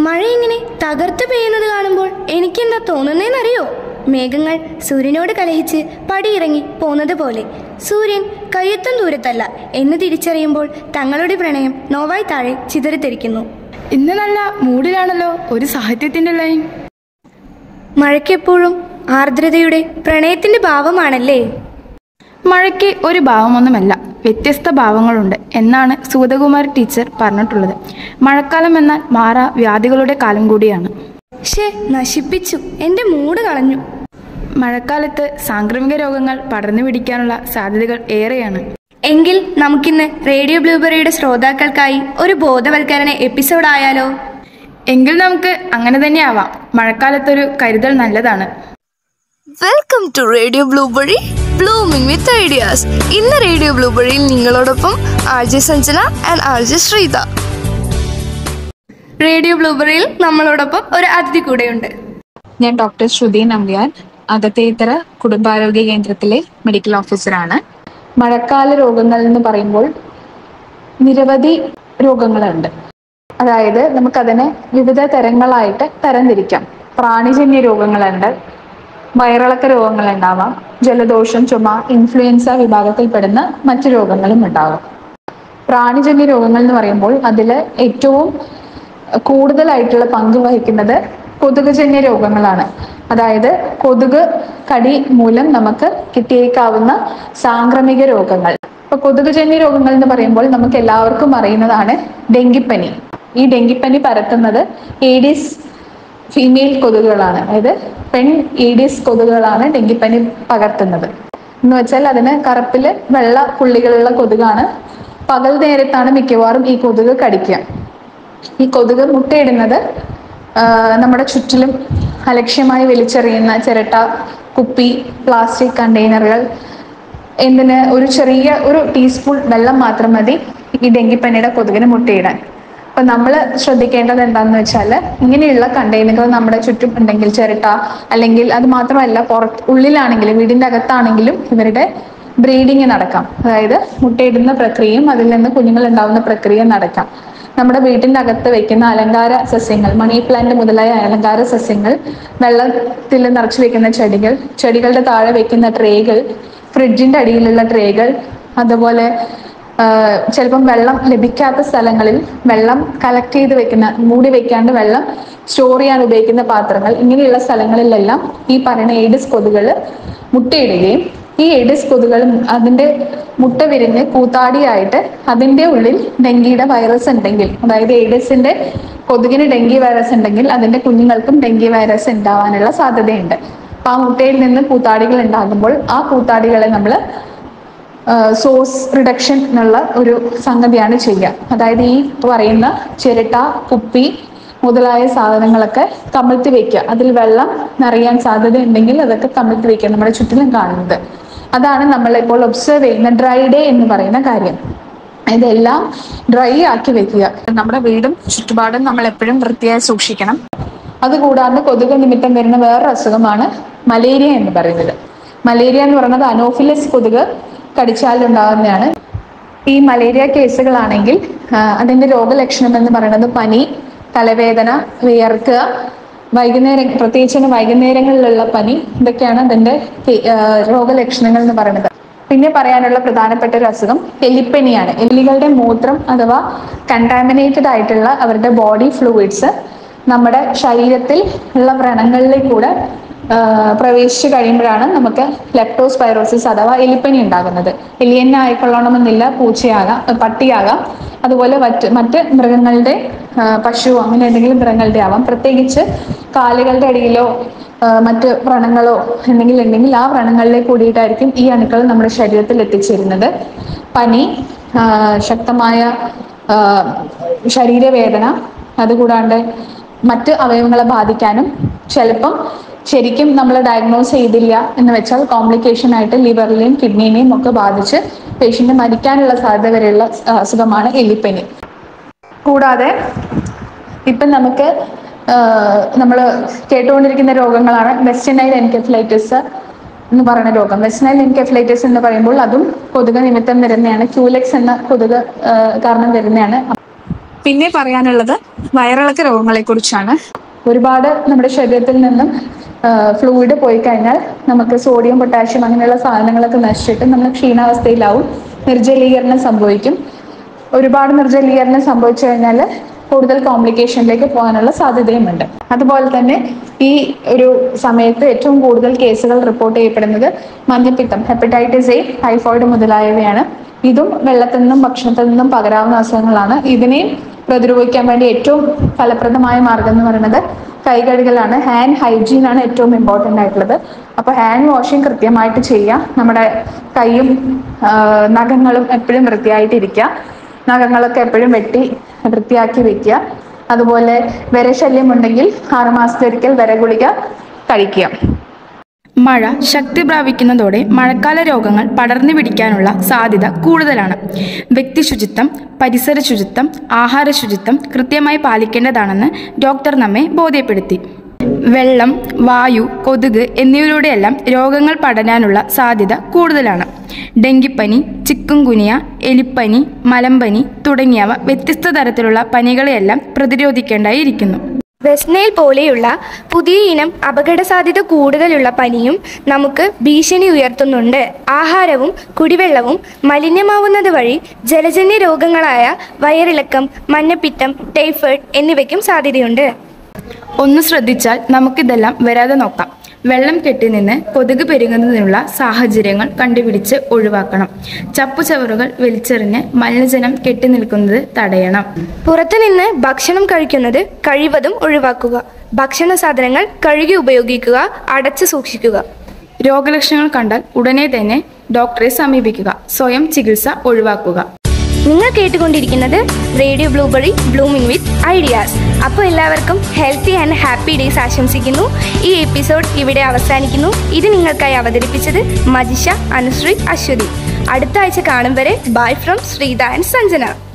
മഴ ഇങ്ങനെ തകർത്ത് പെയ്യുന്നത് കാണുമ്പോൾ എനിക്കെന്താ തോന്നുന്നതെന്നറിയോ മേഘങ്ങൾ സൂര്യനോട് കലഹിച്ച് പടിയിറങ്ങി പോന്നത് പോലെ സൂര്യൻ കയ്യെത്തും ദൂരത്തല്ല എന്ന് തിരിച്ചറിയുമ്പോൾ തങ്ങളുടെ പ്രണയം നോവായി താഴെ ചിതറിത്തെറിക്കുന്നു ഇന്ന് നല്ല മൂഡിലാണല്ലോ ഒരു സാഹിത്യത്തിന്റെ ലൈൻ മഴയ്ക്കെപ്പോഴും ആർദ്രതയുടെ പ്രണയത്തിന്റെ ഭാവമാണല്ലേ മഴയ്ക്ക് ഒരു ഭാവമൊന്നുമല്ല വ്യത്യസ്ത ഭാവങ്ങളുണ്ട് എന്നാണ് സൂതകുമാരി ടീച്ചർ പറഞ്ഞിട്ടുള്ളത് മഴക്കാലം എന്നാൽ മാറ വ്യാധികളുടെ കാലം കൂടിയാണ് ഷേ നശിപ്പിച്ചു എൻ്റെ മൂഡ് കളഞ്ഞു മഴക്കാലത്ത് സാംക്രമിക രോഗങ്ങൾ പടർന്നു പിടിക്കാനുള്ള സാധ്യതകൾ ഏറെയാണ് എങ്കിൽ നമുക്കിന്ന് റേഡിയോ ബ്ലൂബെറിയുടെ ശ്രോതാക്കൾക്കായി ഒരു ബോധവൽക്കരണ എപ്പിസോഡ് ആയാലോ എങ്കിൽ നമുക്ക് അങ്ങനെ തന്നെ ആവാം മഴക്കാലത്തൊരു കരുതൽ നല്ലതാണ് welcome to radio blueberry blooming with ideas ഇന്ന് റേഡിയോ ബ്ലൂബെറിയിൽ നിങ്ങളോടൊപ്പം R J Sanjana and R J Sreetha radio ബ്ലൂബെറിയിൽ നമ്മളോടൊപ്പം ഒരു അതിഥി കൂടെയുണ്ട് ഞാൻ ഡോക്ടർ ശ്രുതി നമ്പ്യാർ അകത്തേത്തറ കുടുംബാരോഗ്യ കേന്ദ്രത്തിലെ മെഡിക്കൽ ഓഫീസറാണ് മഴക്കാല രോഗങ്ങൾ എന്ന് പറയുമ്പോൾ നിരവധി രോഗങ്ങളുണ്ട് അതായത് നമുക്കതിനെ വിവിധ തരങ്ങളായിട്ട് തരംതിരിക്കാം പ്രാണിജന്യ രോഗങ്ങളുണ്ട് വയറിളക്ക രോഗങ്ങളുണ്ടാവാം ജലദോഷം ചുമ ഇൻഫ്ലുവൻസ വിഭാഗത്തിൽപ്പെടുന്ന മറ്റു രോഗങ്ങളും ഉണ്ടാവാം പ്രാണിജന്യ രോഗങ്ങൾ എന്ന് പറയുമ്പോൾ അതിൽ ഏറ്റവും കൂടുതലായിട്ടുള്ള പങ്ക് വഹിക്കുന്നത് കൊതുകുജന്യ രോഗങ്ങളാണ് അതായത് കൊതുക് കടി മൂലം നമുക്ക് കിട്ടിയേക്കാവുന്ന സാംക്രമിക രോഗങ്ങൾ ഇപ്പൊ കൊതുകുജന്യ രോഗങ്ങൾ എന്ന് പറയുമ്പോൾ നമുക്ക് എല്ലാവർക്കും അറിയുന്നതാണ് ഡെങ്കിപ്പനി ഈ ഡെങ്കിപ്പനി പരത്തുന്നത് ഏഡിസ് ഫീമെയിൽ കൊതുകുകളാണ് അതായത് പെൺ ഈഡിസ് കൊതുകുകളാണ് ഡെങ്കിപ്പനി പകർത്തുന്നത് എന്ന് വെച്ചാൽ അതിന് കറുപ്പില് വെള്ള പുള്ളികളുള്ള കൊതുകാണ് പകൽ നേരത്താണ് മിക്കവാറും ഈ കൊതുക് കടിക്കുക ഈ കൊതുക് മുട്ടയിടുന്നത് ആ, നമ്മുടെ ചുറ്റിലും അലക്ഷ്യമായി വലിച്ചെറിയുന്ന ചിരട്ട കുപ്പി പ്ലാസ്റ്റിക് കണ്ടെയ്നറുകൾ എന്തിന് ഒരു ചെറിയ ഒരു ടീസ്പൂൺ വെള്ളം മാത്രം മതി ഈ ഡെങ്കിപ്പനിയുടെ കൊതുകിന് മുട്ടയിടാൻ അപ്പൊ നമ്മൾ ശ്രദ്ധിക്കേണ്ടത് എന്താണെന്ന് വെച്ചാൽ ഇങ്ങനെയുള്ള കണ്ടെയ്നറുകൾ നമ്മുടെ ചുറ്റും ഉണ്ടെങ്കിൽ ചിരട്ട അല്ലെങ്കിൽ അത് മാത്രമല്ല പുറത്ത് ഉള്ളിലാണെങ്കിലും വീടിന്റെ അകത്താണെങ്കിലും ഇവരുടെ ബ്രീഡിങ് നടക്കാം അതായത് മുട്ടയിടുന്ന പ്രക്രിയയും അതിൽ നിന്ന് കുഞ്ഞുങ്ങൾ ഉണ്ടാവുന്ന പ്രക്രിയ നടക്കാം നമ്മുടെ വീട്ടിന്റെ അകത്ത് വെക്കുന്ന അലങ്കാര സസ്യങ്ങൾ മണി പ്ലാന്റ് മുതലായ അലങ്കാര സസ്യങ്ങൾ വെള്ളത്തിൽ നിറച്ചു വെക്കുന്ന ചെടികൾ ചെടികളുടെ താഴെ വെക്കുന്ന ട്രേകൾ ഫ്രിഡ്ജിന്റെ അടിയിലുള്ള ട്രേകൾ അതുപോലെ ചിലപ്പം വെള്ളം ലഭിക്കാത്ത സ്ഥലങ്ങളിൽ വെള്ളം കളക്ട് ചെയ്ത് വെക്കുന്ന മൂടി വെക്കാണ്ട് വെള്ളം സ്റ്റോർ ചെയ്യാൻ ഉപയോഗിക്കുന്ന പാത്രങ്ങൾ ഇങ്ങനെയുള്ള സ്ഥലങ്ങളിലെല്ലാം ഈ പറയുന്ന എയ്ഡിസ് കൊതുകൾ മുട്ടയിടുകയും ഈ എയ്ഡിസ് കൊതുകൾ അതിന്റെ മുട്ട വിരിഞ്ഞ് കൂത്താടിയായിട്ട് അതിന്റെ ഉള്ളിൽ ഡെങ്കിയുടെ വൈറസ് ഉണ്ടെങ്കിൽ അതായത് എയ്ഡിസിന്റെ കൊതുകിന് ഡെങ്കി വൈറസ് ഉണ്ടെങ്കിൽ അതിന്റെ കുഞ്ഞുങ്ങൾക്കും ഡെങ്കി വൈറസ് ഉണ്ടാവാനുള്ള സാധ്യതയുണ്ട് അപ്പൊ ആ മുട്ടയിൽ നിന്ന് കൂത്താടികൾ ഉണ്ടാകുമ്പോൾ ആ കൂത്താടികളെ നമ്മൾ സോഴ്സ് റിഡക്ഷൻ എന്നുള്ള ഒരു സംഗതിയാണ് ചെയ്യുക അതായത് ഈ പറയുന്ന ചിരട്ട കുപ്പി മുതലായ സാധനങ്ങളൊക്കെ കമിഴ്ത്തി വെക്കുക അതിൽ വെള്ളം നിറയാൻ സാധ്യത ഉണ്ടെങ്കിൽ അതൊക്കെ കമിഴ്ത്തി വെക്കുക നമ്മുടെ ചുറ്റിലും കാണുന്നത് അതാണ് നമ്മൾ ഇപ്പോൾ ഒബ്സർവ് ചെയ്യുന്ന ഡ്രൈ ഡേ എന്ന് പറയുന്ന കാര്യം ഇതെല്ലാം ഡ്രൈ ആക്കി വെക്കുക നമ്മുടെ വീടും ചുറ്റുപാടും നമ്മൾ എപ്പോഴും വൃത്തിയായി സൂക്ഷിക്കണം അതുകൂടാതെ കൊതുക് നിമിത്തം വരുന്ന വേറൊരു അസുഖമാണ് മലേറിയ എന്ന് പറയുന്നത് മലേറിയ എന്ന് പറയുന്നത് അനോഫിലസ് കൊതുക് കടിച്ചാലുണ്ടാകുന്നതാണ് ഈ മലേറിയ കേസുകളാണെങ്കിൽ ആ, അതിന്റെ രോഗലക്ഷണം എന്ന് പറയുന്നത് പനി തലവേദന വിയർക്കുക വൈകുന്നേരം പ്രത്യേകിച്ച് വൈകുന്നേരങ്ങളിലുള്ള പനി ഇതൊക്കെയാണ് അതിന്റെ കേ- ആ, രോഗലക്ഷണങ്ങൾ എന്ന് പറയുന്നത് പിന്നെ പറയാനുള്ള പ്രധാനപ്പെട്ട ഒരു അസുഖം എലിപ്പനിയാണ് എലികളുടെ മൂത്രം അഥവാ കണ്ടാമിനേറ്റഡ് ആയിട്ടുള്ള അവരുടെ ബോഡി ഫ്ലൂയിഡ്സ് നമ്മുടെ ശരീരത്തിൽ ഉള്ള വ്രണങ്ങളിലേക്കൂടെ ആ, പ്രവേശിച്ചു കഴിയുമ്പോഴാണ് നമുക്ക് ലെപ്റ്റോസ്പൈറോസിസ് അഥവാ എലിപ്പനി ഉണ്ടാകുന്നത് എലിയന്നെ ആയിക്കൊള്ളണമെന്നില്ല പൂച്ചയാകാം അഹ് പട്ടിയാകാം അതുപോലെ മറ്റ് മറ്റ് മൃഗങ്ങളുടെ ആ, പശു അങ്ങനെ എന്തെങ്കിലും മൃഗങ്ങളുടെ ആവാം പ്രത്യേകിച്ച് കാലുകളുടെ അടിയിലോ ആ, മറ്റ് വ്രണങ്ങളോ എന്തെങ്കിലും ഉണ്ടെങ്കിൽ ആ വ്രണങ്ങളിലേക്ക് കൂടിയിട്ടായിരിക്കും ഈ അണുക്കൾ നമ്മുടെ ശരീരത്തിൽ എത്തിച്ചേരുന്നത് പനി ആ, ശക്തമായ ആ, ശരീരവേദന അതുകൂടാണ്ട് മറ്റ് അവയവങ്ങളെ ബാധിക്കാനും ചിലപ്പം ശരിക്കും നമ്മൾ ഡയഗ്നോസ് ചെയ്തില്ല എന്ന് വെച്ചാൽ കോംപ്ലിക്കേഷൻ ആയിട്ട് ലിവറിലെയും കിഡ്നിനെയും ഒക്കെ ബാധിച്ച് പേഷ്യന്റ് മരിക്കാനുള്ള സാധ്യത വരെയുള്ള ആ, അസുഖമാണ് എലിപ്പനി കൂടാതെ ഇപ്പം നമുക്ക് നമ്മൾ കേട്ടുകൊണ്ടിരിക്കുന്ന രോഗങ്ങളാണ് വെസ്റ്റനൈൽ എൻകെഫ്ലൈറ്റിസ് എന്ന് പറയുന്ന രോഗം വെസ്റ്റനൈൽ എൻകെഫ്ലൈറ്റിസ് എന്ന് പറയുമ്പോൾ അതും കൊതുക് നിമിത്തം വരുന്നതാണ് ക്യൂലെക്സ് എന്ന കൊതുക് ആ, കാരണം വരുന്നതാണ് പിന്നെ പറയാനുള്ളത് വയറിളക്ക രോഗങ്ങളെ കുറിച്ചാണ് ഒരുപാട് നമ്മുടെ ശരീരത്തിൽ നിന്നും ഫ്ലൂയിഡ് പോയി കഴിഞ്ഞാൽ നമുക്ക് സോഡിയം പൊട്ടാഷ്യം അങ്ങനെയുള്ള സാധനങ്ങളൊക്കെ നശിച്ചിട്ട് നമ്മൾ ക്ഷീണാവസ്ഥയിലാവും നിർജ്ജലീകരണം സംഭവിക്കും ഒരുപാട് നിർജ്ജലീകരണം സംഭവിച്ചു കഴിഞ്ഞാൽ കൂടുതൽ കോംപ്ലിക്കേഷനിലേക്ക് പോകാനുള്ള സാധ്യതയുമുണ്ട് അതുപോലെ തന്നെ ഈ ഒരു സമയത്ത് ഏറ്റവും കൂടുതൽ കേസുകൾ റിപ്പോർട്ട് ചെയ്യപ്പെടുന്നത് മഞ്ഞപ്പിത്തം ഹെപ്പറ്റൈറ്റിസ് എ ടൈഫോയിഡ് മുതലായവയാണ് ഇതും വെള്ളത്തിൽ നിന്നും ഭക്ഷണത്തിൽ നിന്നും പകരാവുന്ന അസുഖങ്ങളാണ് ഇതിനെയും പ്രതിരോധിക്കാൻ വേണ്ടി ഏറ്റവും ഫലപ്രദമായ മാർഗം എന്ന് പറയുന്നത് കൈ കഴുകലാണ് ഹാൻഡ് ഹൈജീൻ ആണ് ഏറ്റവും ഇമ്പോർട്ടൻ്റ് ആയിട്ടുള്ളത് അപ്പോൾ ഹാൻഡ് വാഷിംഗ് കൃത്യമായിട്ട് ചെയ്യുക നമ്മുടെ കൈയും ആ, നഖങ്ങളും എപ്പോഴും വൃത്തിയായിട്ടിരിക്കുക നഖങ്ങളൊക്കെ എപ്പോഴും വെട്ടി വൃത്തിയാക്കി വെക്കുക അതുപോലെ വിരശല്യം ഉണ്ടെങ്കിൽ ആറുമാസത്തിലൊരിക്കൽ വിരഗുളിക കഴിക്കുക മഴ ശക്തി പ്രാപിക്കുന്നതോടെ മഴക്കാല രോഗങ്ങൾ പടർന്നു പിടിക്കാനുള്ള സാധ്യത കൂടുതലാണ് വ്യക്തി ശുചിത്വം പരിസര ശുചിത്വം ആഹാര ശുചിത്വം കൃത്യമായി പാലിക്കേണ്ടതാണെന്ന് ഡോക്ടർ നമ്മെ ബോധ്യപ്പെടുത്തി വെള്ളം വായു കൊതുക് എന്നിവയിലൂടെയെല്ലാം രോഗങ്ങൾ പടരാനുള്ള സാധ്യത കൂടുതലാണ് ഡെങ്കിപ്പനി ചിക്കുൻകുനിയ എലിപ്പനി മലമ്പനി തുടങ്ങിയവ വ്യത്യസ്ത തരത്തിലുള്ള പനികളെയെല്ലാം പ്രതിരോധിക്കേണ്ടായിരിക്കുന്നു വെസ്റ്റ്നൈൽ പോലെയുള്ള പുതിയ ഇനം അപകട സാധ്യത കൂടുതലുള്ള പനിയും നമുക്ക് ഭീഷണി ഉയർത്തുന്നുണ്ട് ആഹാരവും കുടിവെള്ളവും മലിനമാവുന്നത് വഴി ജലജന്യ രോഗങ്ങളായ വയറിളക്കം മഞ്ഞപ്പിത്തം ടൈഫോയിഡ് എന്നിവയ്ക്കും സാധ്യതയുണ്ട് ഒന്ന് ശ്രദ്ധിച്ചാൽ നമുക്കിതെല്ലാം വരാതെ നോക്കാം വെള്ളം കെട്ടിനിന്ന് കൊതുക് പെരുകുന്നതിനുള്ള സാഹചര്യങ്ങൾ കണ്ടുപിടിച്ച് ഒഴിവാക്കണം ചപ്പുചവറുകൾ വലിച്ചെറിഞ്ഞ് മലിനജലം കെട്ടിനിൽക്കുന്നത് തടയണം പുറത്തുനിന്ന് ഭക്ഷണം കഴിക്കുന്നത് കഴിവതും ഒഴിവാക്കുക ഭക്ഷണ സാധനങ്ങൾ കഴുകി ഉപയോഗിക്കുക അടച്ചു സൂക്ഷിക്കുക രോഗലക്ഷണങ്ങൾ കണ്ടാൽ ഉടനെ തന്നെ ഡോക്ടറെ സമീപിക്കുക സ്വയം ചികിത്സ ഒഴിവാക്കുക നിങ്ങൾ കേട്ടുകൊണ്ടിരിക്കുന്നത് radio blueberry blooming with ideas അപ്പോൾ എല്ലാവർക്കും ഹെൽത്തി ആൻഡ് ഹാപ്പി ഡേയ്സ് ആശംസിക്കുന്നു ഈ എപ്പിസോഡ് ഇവിടെ അവസാനിക്കുന്നു ഇത് നിങ്ങൾക്കായി അവതരിപ്പിച്ചത് മജിഷ അനുശ്രീ അശ്വതി അടുത്ത ആഴ്ച കാണും വരെ bye from Sreetha and Sanjana